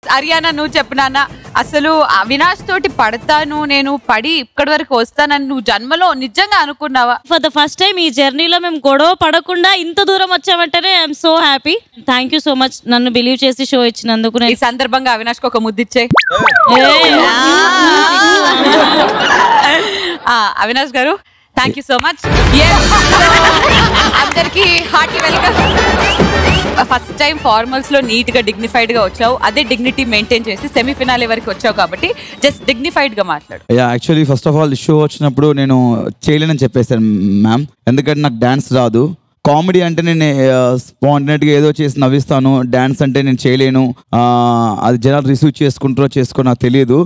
హరియానా నువ్వు చెప్పినానా అసలు అవినాష్ తోటి పడతాను నేను పడి ఇక్కడి వరకు వస్తానని నువ్వు జన్మలో నిజంగా అనుకున్నావా ఫర్ ద ఫస్ట్ టైం ఈ జర్నీలో మేము గొడవ పడకుండా ఇంత దూరం వచ్చామంటేనే I'm so happy thank you so much నన్ను బిలీవ్ చేసి షో ఇచ్చినందుకు ఈ నేను సందర్భంగా అవినాష్ కి ఒక ముద్దిచ్చే అవినాష్ గారు థ్యాంక్ యూ సో మచ్ అందరికి hearty welcome first time formals లో నీట్ గా డిగ్నిఫైడ్ గా వచ్చావు అదే డిగ్నిటీ మెయింటైన్ చేసి సెమీఫినాలే వరకు వచ్చావు కాబట్టి జస్ట్ డిగ్నిఫైడ్ గా మాట్లాడు యా actually first of all show వచ్చినప్పుడు నేను చేయలేనని చెప్పేశాను మ్యామ్ ఎందుకంటే నాకు డ్యాన్స్ రాదు కామెడీ అంటే నేను స్పాంటినేట్గా ఏదో చేసి నవ్విస్తాను డ్యాన్స్ అంటే నేను చేయలేను ఆ, అది జనాలు రిసీవ్ చేసుకుంటారో చేసుకో నాకు తెలియదు